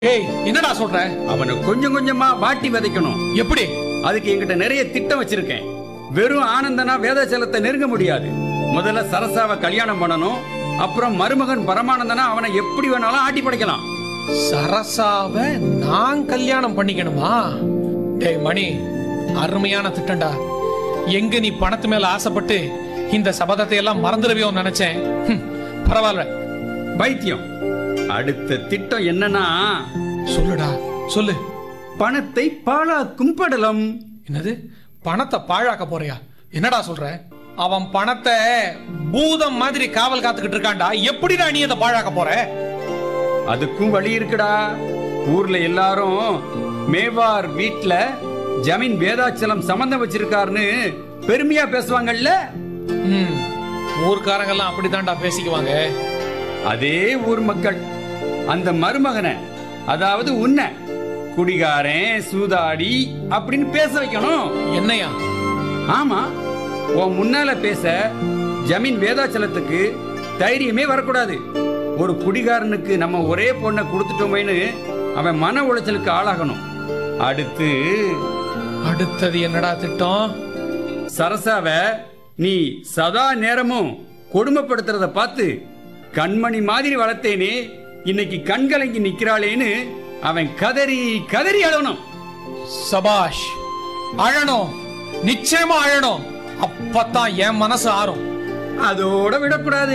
ஏய் என்னடா சொல்ற அவனை கொஞ்சம் கொஞ்சமா வாட்டி விதைக்கணும் எப்படி அதுக்கு என்கிட்ட நிறைய திட்டம் வச்சிருக்கேன் வெறும் ஆனந்தனா வேதாச்சலத்தை நெருங்க முடியாது முதல்ல சரசாவை கல்யாணம் பண்ணணும் அப்புறம் மருமகன் பரமானந்தனா அவனை எப்படி வேணாலும் ஆட்டி படைக்கலாம் சரசாவ நான் கல்யாணம் பண்ணிக்கணுமா டேய் மணி அருமையான திட்டம்டா எங்க நீ பணத்து மேல ஆசைப்பட்டு இந்த சபதத்தை எல்லாம் மறந்துடுவியோன்னு நினைச்சேன் ஹம், பரவாயில்ல பைத்தியம் அடுத்த திட்டம் என்னன்னா சொல்லுடா சொல்லு பணத்தை பாழாக்கும் படலம் என்னது பணத்தை பாழாக்க போறியா என்னடா சொல்ற அவன் பணத்தை பூதம் மாதிரி காவல் காத்துக்கிட்டு இருக்கான்டா எப்படிடா நீ அதை பாழாக்க போற அதுக்கும் வழி இருக்குடா ஊர்ல எல்லாரும் மேவார் வீட்ல ஜமீன் வேதாச்சலம் சம்பந்தம் வச்சிருக்காருன்னு பெருமையா பேசுவாங்கல்ல ம் ஊர்க்காரங்கெல்லாம் அப்படித்தான்டா பேசிக்குவாங்க அதே ஊர் மக்கள் அந்த மருமகனை அதாவது உன்னை குடிகாரன் சூதாடி அப்படின்னு பேச வைக்கணும் என்னையா ஆமா உன் முன்னால பேச ஜமீன் வேதாச்சலத்துக்கு தைரியமே வரக்கூடாது ஒரு குடிகாரனுக்கு நம்ம ஒரே பொண்ணை கொடுத்துட்டோமேன்னு அவன் மன உளைச்சலுக்கு ஆளாகணும் அடுத்து அடுத்தது என்னடா திட்டம் சரசாவ நீ சதா நேரமும் கொடுமைப்படுத்துறத பார்த்து கண்மணி மாதிரி வளர்த்தேனே இன்னைக்கு கண்கலங்கி நிக்கிறாளேன்னு அவன் கதறி கதறி அழணும் சபாஷ் அழணும் நிச்சயமா அழணும் அப்பதான் என் மனசு ஆறும் அதோட விடக்கூடாது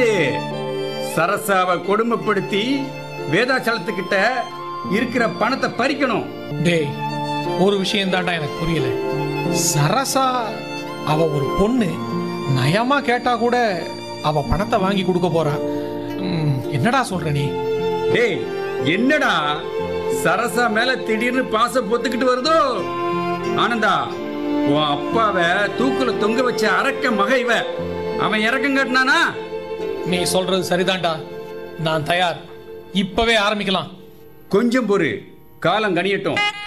சரசாவை கொடுமைப்படுத்தி வேதாச்சலத்துக்கிட்ட இருக்கிற பணத்தை பறிக்கணும் டேய் ஒரு விஷயம் தான்டா எனக்கு புரியல சரசா அவ ஒரு பொண்ணு நயமா கேட்டா கூட அவ பணத்தை வாங்கி கொடுக்க போறா ம், என்னடா சொல்ற நீ டேய் என்னடா சரசா மேல திடீர்னு பாசம் பொத்துக்கிட்டு வருதோ ஆனந்தா உன் அப்பாவை தூக்குல தொங்க வச்ச அரக்க மக இவ அவன் இறக்கம் கட்டினானா நீ சொல்றது சரிதான்டா நான் தயார் இப்பவே ஆரம்பிக்கலாம் கொஞ்சம் பொறு காலம் கனியட்டும்